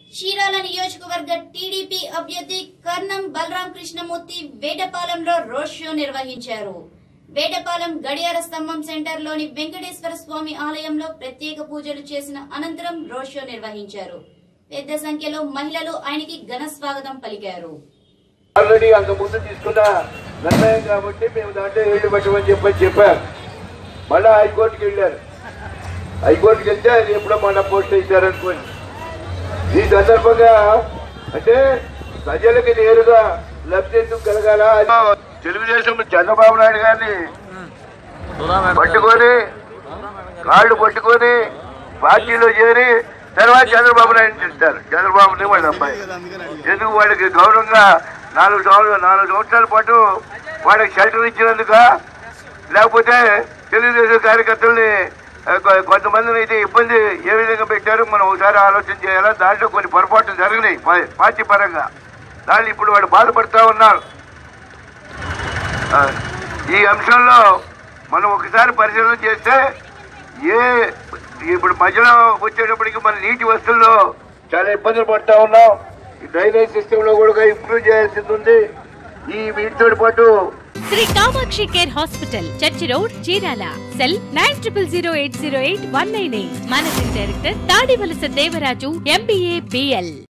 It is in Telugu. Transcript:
చీరాల నియోజకవర్గ టీడీపీ అభ్యర్థి కర్ణం బలరాం కృష్ణమూర్తి వేటపాలెంలో రోడ్ షో నిర్వహించారు వేటపాలెం గడియార స్తంభం సెంటర్లోని వెంకటేశ్వర స్వామి ఆలయంలో ప్రత్యేక పూజలు చేసిన అనంతరం రోడ్ షో నిర్వహించారు పెద్ద సంఖ్యలో మహిళలు ఆయనకి ఘన స్వాగతం పలికారు ఆల్రెడీ అంత ముందు తీసుకున్న నిర్ణయం కాబట్టి మేము దాంట్లో ఏళ్ళు పెట్టమని చెప్పని చెప్పారు మళ్ళా హైకోర్టుకి వెళ్ళారు హైకోర్టుకి వెళ్తే అది ఎప్పుడో మళ్ళా పోస్ట్ ఇచ్చారనుకోండి ఈ సందర్భంగా అంటే ప్రజలకి నేరుగా లబ్ధి ఎందుకు కలగాల అది తెలుగుదేశం చంద్రబాబు నాయుడు గారిని పట్టుకొని కాళ్ళు పట్టుకొని పార్టీలో చేరి తర్వాత చంద్రబాబు నాయుడు తింటారు చంద్రబాబుని వాళ్ళ అబ్బాయి ఎందుకు వాళ్ళకి గౌరవంగా నాలుగు సంవత్సరాలు నాలుగు సంవత్సరాల పాటు వాళ్ళకి షెల్టర్ ఇచ్చినందుక లేకపోతే తెలుగుదేశం కార్యకర్తల్ని ఆ, కొ- కొంతమందిని అయితే ఇబ్బంది ఏ విధంగా పెట్టారో మనం ఒకసారి ఆలోచన చేయాలా దాంట్లో కొన్ని పొరపాట్లు జరిగినాయి పా- పార్టీ పరంగా దాన్ని ఇప్పుడు వాడు బాధపడతా ఉన్నారు ఆ, ఈ అంశంలో మనం ఒకసారి పరిశీలన చేస్తే ఏ ఇప్పుడు మధ్యలో వచ్చేటప్పటికి మన నీటి వస్తువుల్లో చాలా ఇబ్బందులు పడతా ఉన్నాం ఈ డ్రైనేజ్ సిస్టమ్ లో కూడా ఇంప్రూవ్ చేయాల్సింది ఉంది ఈ వీటితో పాటు Shri Kamakshi care hospital church road Chirala cell nine triple zero eight zero eight one nine eight managing director Tadivalasa Devaraju MBA BL